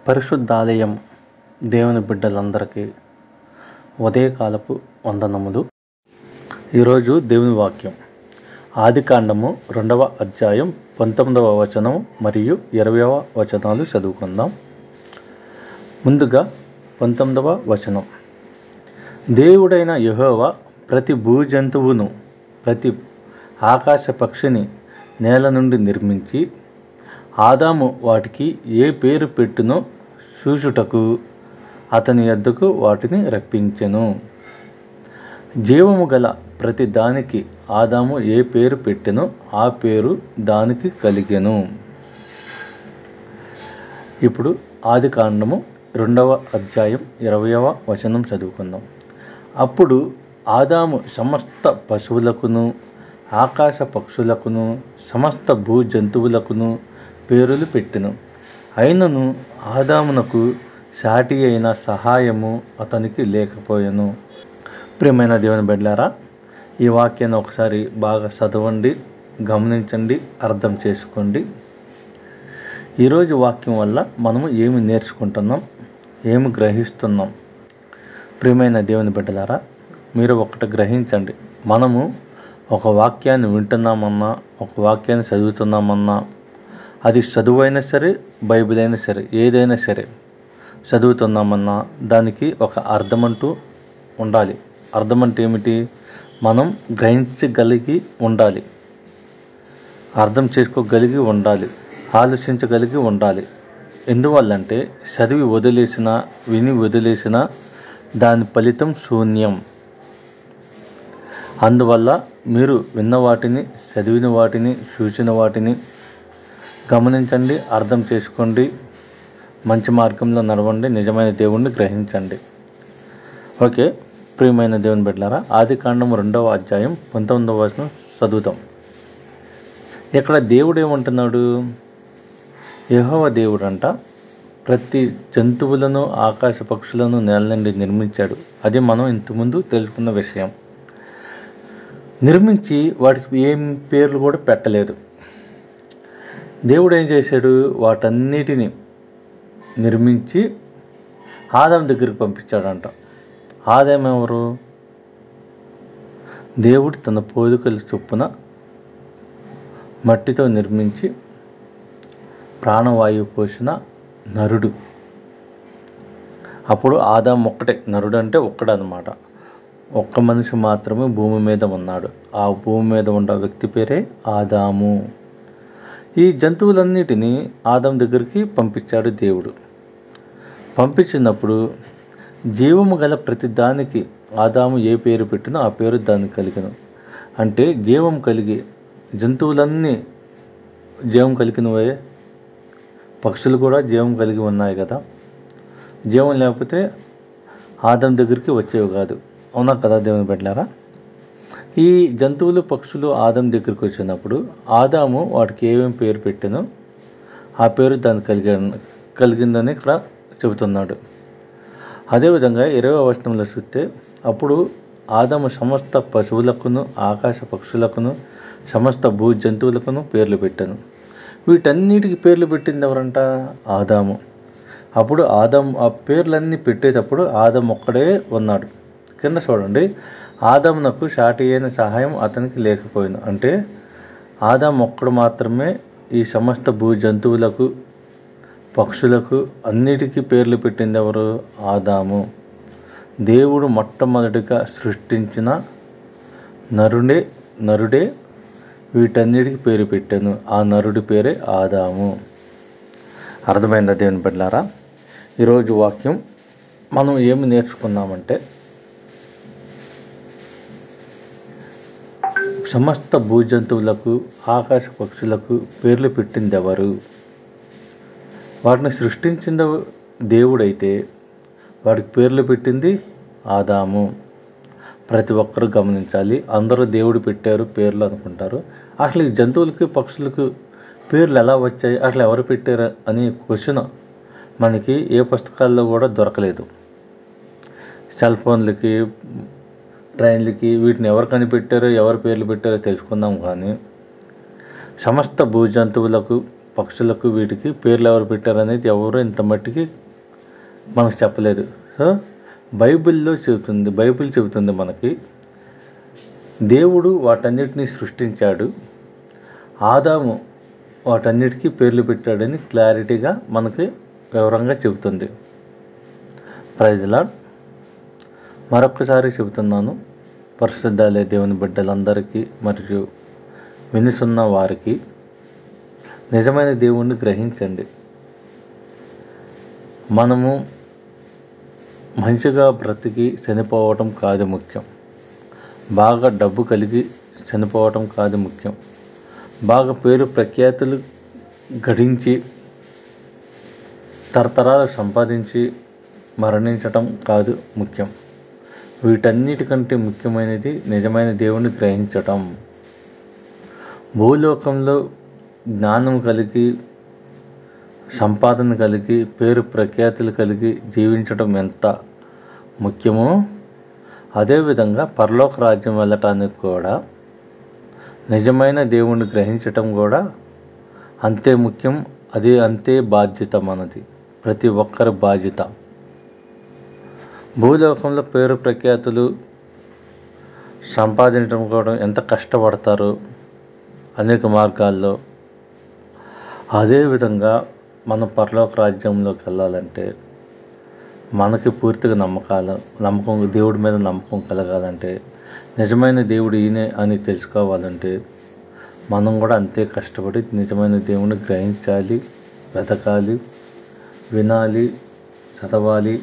పరిశుద్ధాలయం దేవుని బిడ్డలందరికీ ఉదయకాలపు వందనములు ఈరోజు దేవుని వాక్యం ఆదికాండము రెండవ అధ్యాయం పంతొమ్మిదవ వచనం మరియు ఇరవయవ వచనాలు చదువుకుందాం ముందుగా పంతొమ్మిదవ వచనం దేవుడైన యెహోవా ప్రతి భూజంతువును ప్రతి ఆకాశ పక్షిని నేల నుండి నిర్మించి ఆదాము వాటికి ఏ పేరు పెట్టునో చూచుటకు అతని యొద్దకు వాటిని రప్పించెను జీవము గల ప్రతి దానికి ఆదాము ఏ పేరు పెట్టెనో ఆ పేరు దానికి కలిగెను ఇప్పుడు ఆది కాండము రెండవ అధ్యాయం ఇరవయవ వచనం చదువుకుందాం అప్పుడు ఆదాము సమస్త పశువులకును ఆకాశ పక్షులకును సమస్త భూ జంతువులకును పేరులు పెట్టెను అయినను ఆదామునకు సాటి అయిన సహాయము అతనికి లేకపోయెను ప్రియమైన దేవుని బిడ్డలారా ఈ వాక్యాన్ని ఒకసారి బాగా చదవండి గమనించండి అర్థం చేసుకోండి ఈరోజు వాక్యం వల్ల మనము ఏమి నేర్చుకుంటున్నాం ఏమి గ్రహిస్తున్నాం ప్రియమైన దేవుని బిడ్డలారా మీరు ఒకటి గ్రహించండి మనము ఒక వాక్యాన్ని వింటున్నామన్నా ఒక వాక్యాన్ని చదువుతున్నామన్నా అది చదువైనా సరే బైబిల్ అయినా సరే ఏదైనా సరే చదువుతున్నామన్నా దానికి ఒక అర్థమంటూ ఉండాలి అర్థం అంటే ఏమిటి మనం గ్రహించగలిగి ఉండాలి అర్థం చేసుకోగలిగి ఉండాలి ఆలోచించగలిగి ఉండాలి ఎందువల్లంటే చదివి వదిలేసిన విని వదిలేసిన దాని ఫలితం శూన్యం అందువల్ల మీరు విన్న వాటిని చదివిన వాటిని చూసిన వాటిని గమనించండి అర్థం చేసుకోండి మంచి మార్గంలో నడవండి నిజమైన దేవుణ్ణి గ్రహించండి ఓకే ప్రియమైన దేవుని బిడ్డలారా ఆది కాండం రెండవ అధ్యాయం పంతొమ్మిదవ వచనం చదువుతాం ఇక్కడ దేవుడు ఏమంటున్నాడు యహోవ దేవుడు అంట ప్రతి జంతువులను ఆకాశ పక్షులను నేల నుండి నిర్మించాడు అది మనం ఇంతకుముందు తెలుసుకున్న విషయం నిర్మించి వాటికి ఏం పేర్లు కూడా పెట్టలేదు దేవుడు ఏం చేశాడు వాటన్నిటిని నిర్మించి ఆదాం దగ్గరికి పంపించాడంట ఆదాం ఎవరు దేవుడు తన పోలికల చొప్పున మట్టితో నిర్మించి ప్రాణవాయువు పోసిన నరుడు అప్పుడు ఆదాం ఒక్కటే నరుడు అంటే ఒక్కడనమాట ఒక్క మనిషి మాత్రమే భూమి మీద ఉన్నాడు ఆ భూమి మీద ఉన్న వ్యక్తి పేరే ఆదాము ఈ జంతువులన్నిటినీ ఆదాం దగ్గరికి పంపించాడు దేవుడు పంపించినప్పుడు జీవము గల ప్రతి దానికి ఆదాము ఏ పేరు పెట్టినో ఆ పేరు దానికి కలిగను అంటే జీవం కలిగి జంతువులన్నీ జీవం కలిగినవే పక్షులు కూడా జీవం కలిగి ఉన్నాయి కదా జీవం లేకపోతే ఆదం దగ్గరికి వచ్చేవి కాదు అవునా కదా దేవుని పెట్టారా ఈ జంతువులు పక్షులు ఆదం దగ్గరికి వచ్చినప్పుడు ఆదాము వాటికి ఏమేమి పేరు పెట్టానో ఆ పేరు దానికి కలిగి కలిగిందని ఇక్కడ చెబుతున్నాడు అదేవిధంగా ఇరవై వచనంలో చూస్తే అప్పుడు ఆదాము సమస్త పశువులకును ఆకాశ పక్షులకును సమస్త భూ జంతువులకును పేర్లు పెట్టాను వీటన్నిటికి పేర్లు పెట్టింది ఎవరంట ఆదాము అప్పుడు ఆదాం ఆ పేర్లన్నీ పెట్టేటప్పుడు ఆదం ఒక్కడే ఉన్నాడు కింద చూడండి ఆదామునకు సాటి అయిన సహాయం అతనికి లేకపోయింది అంటే ఆదాం ఒక్కడు మాత్రమే ఈ సమస్త భూ జంతువులకు పక్షులకు అన్నిటికీ పేర్లు పెట్టింది ఎవరు ఆదాము దేవుడు మొట్టమొదటిగా సృష్టించిన నరుడే నరుడే వీటన్నిటికి పేరు పెట్టాను ఆ నరుడి పేరే ఆదాము అర్థమైందా దేవుని బిడ్డలారా ఈరోజు వాక్యం మనం ఏమి నేర్చుకున్నామంటే సమస్త భూజంతువులకు ఆకాశ పక్షులకు పేర్లు పెట్టింది ఎవరు వాటిని సృష్టించిన దేవుడైతే వాడికి పేర్లు పెట్టింది ఆదాము ప్రతి ఒక్కరూ గమనించాలి అందరూ దేవుడు పెట్టారు పేర్లు అనుకుంటారు అసలు ఈ జంతువులకి పక్షులకు పేర్లు ఎలా వచ్చాయి అసలు ఎవరు పెట్టారు అనే క్వశ్చన్ మనకి ఏ పుస్తకాల్లో కూడా దొరకలేదు సెల్ ఫోన్లకి ట్రైన్లకి వీటిని ఎవరు కనిపెట్టారో ఎవరు పేర్లు పెట్టారో తెలుసుకుందాం కానీ సమస్త భూజంతువులకు పక్షులకు వీటికి పేర్లు ఎవరు పెట్టారనేది ఎవరు ఇంత మట్టికి మనకు చెప్పలేదు సో బైబిల్లో చెబుతుంది బైబిల్ చెబుతుంది మనకి దేవుడు వాటన్నిటిని సృష్టించాడు ఆదాము వాటన్నిటికీ పేర్లు పెట్టాడని క్లారిటీగా మనకి వివరంగా చెబుతుంది ప్రైజ్లా మరొక్కసారి చెబుతున్నాను పరిశుద్ధాలయ దేవుని బిడ్డలందరికీ మరియు వినుసున్న వారికి నిజమైన దేవుణ్ణి గ్రహించండి మనము మంచిగా బ్రతికి చనిపోవటం కాదు ముఖ్యం బాగా డబ్బు కలిగి చనిపోవటం కాదు ముఖ్యం బాగా పేరు ప్రఖ్యాతులు గడించి తరతరాలు సంపాదించి మరణించటం కాదు ముఖ్యం వీటన్నిటికంటే ముఖ్యమైనది నిజమైన దేవుణ్ణి గ్రహించటం భూలోకంలో జ్ఞానం కలిగి సంపాదన కలిగి పేరు ప్రఖ్యాతులు కలిగి జీవించడం ఎంత ముఖ్యమో అదేవిధంగా పరలోక రాజ్యం వెళ్ళటానికి కూడా నిజమైన దేవుణ్ణి గ్రహించటం కూడా అంతే ముఖ్యం అది అంతే బాధ్యత మనది ప్రతి ఒక్కరి బాధ్యత భూలోకంలో పేరు ప్రఖ్యాతులు సంపాదించడం కూడా ఎంత కష్టపడతారు అనేక మార్గాల్లో అదేవిధంగా మనం పరలోక రాజ్యంలోకి వెళ్ళాలంటే మనకి పూర్తిగా నమ్మకాలు నమ్మకం దేవుడి మీద నమ్మకం కలగాలంటే నిజమైన దేవుడు ఈయనే అని తెలుసుకోవాలంటే మనం కూడా అంతే కష్టపడి నిజమైన దేవుని గ్రహించాలి వెతకాలి వినాలి చదవాలి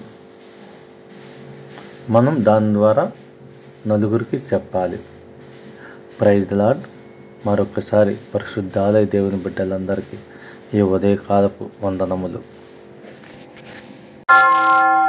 మనం దాని ద్వారా నలుగురికి చెప్పాలి ప్రైజ్ లాడ్ మరొకసారి పరిశుద్ధాలయ దేవుని బిడ్డలందరికీ ఈ ఉదయకాలపు వందనములు